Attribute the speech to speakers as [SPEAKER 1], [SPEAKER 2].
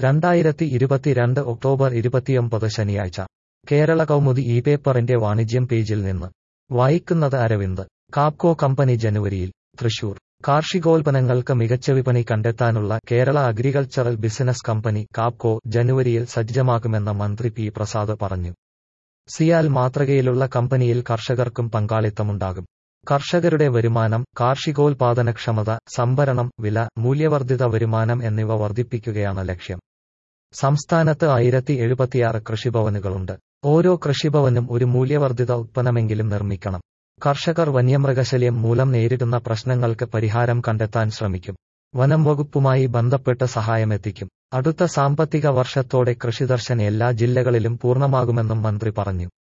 [SPEAKER 1] രണ്ടായിരത്തി ഇരുപത്തിരണ്ട് ഒക്ടോബർ ഇരുപത്തിയൊമ്പത് ശനിയാഴ്ച കേരള കൗമുദി ഈ പേപ്പറിന്റെ വാണിജ്യം പേജിൽ നിന്ന് വായിക്കുന്നത് അരവിന്ദ് കാപ്കോ കമ്പനി ജനുവരിയിൽ തൃശൂർ കാർഷികോൽപ്പന്നങ്ങൾക്ക് മികച്ച വിപണി കണ്ടെത്താനുള്ള കേരള അഗ്രികൾച്ചറൽ ബിസിനസ് കമ്പനി കാപ്കോ ജനുവരിയിൽ സജ്ജമാകുമെന്ന് മന്ത്രി പി പ്രസാദ് പറഞ്ഞു സിയാൽ മാതൃകയിലുള്ള കമ്പനിയിൽ കർഷകർക്കും പങ്കാളിത്തമുണ്ടാകും കർഷകരുടെ വരുമാനം കാർഷികോൽപാദനക്ഷമത സംഭരണം വില മൂല്യവർദ്ധിത വരുമാനം എന്നിവ വർദ്ധിപ്പിക്കുകയാണ് ലക്ഷ്യം സംസ്ഥാനത്ത് ആയിരത്തി എഴുപത്തിയാറ് കൃഷിഭവനുകളുണ്ട് ഓരോ കൃഷിഭവനും ഒരു മൂല്യവർദ്ധിത ഉത്പന്നമെങ്കിലും നിർമ്മിക്കണം കർഷകർ വന്യമൃഗശല്യം മൂലം നേരിടുന്ന പ്രശ്നങ്ങൾക്ക് പരിഹാരം കണ്ടെത്താൻ ശ്രമിക്കും വനം വകുപ്പുമായി ബന്ധപ്പെട്ട് സഹായമെത്തിക്കും അടുത്ത സാമ്പത്തിക വർഷത്തോടെ കൃഷിദർശൻ എല്ലാ ജില്ലകളിലും പൂർണ്ണമാകുമെന്നും മന്ത്രി പറഞ്ഞു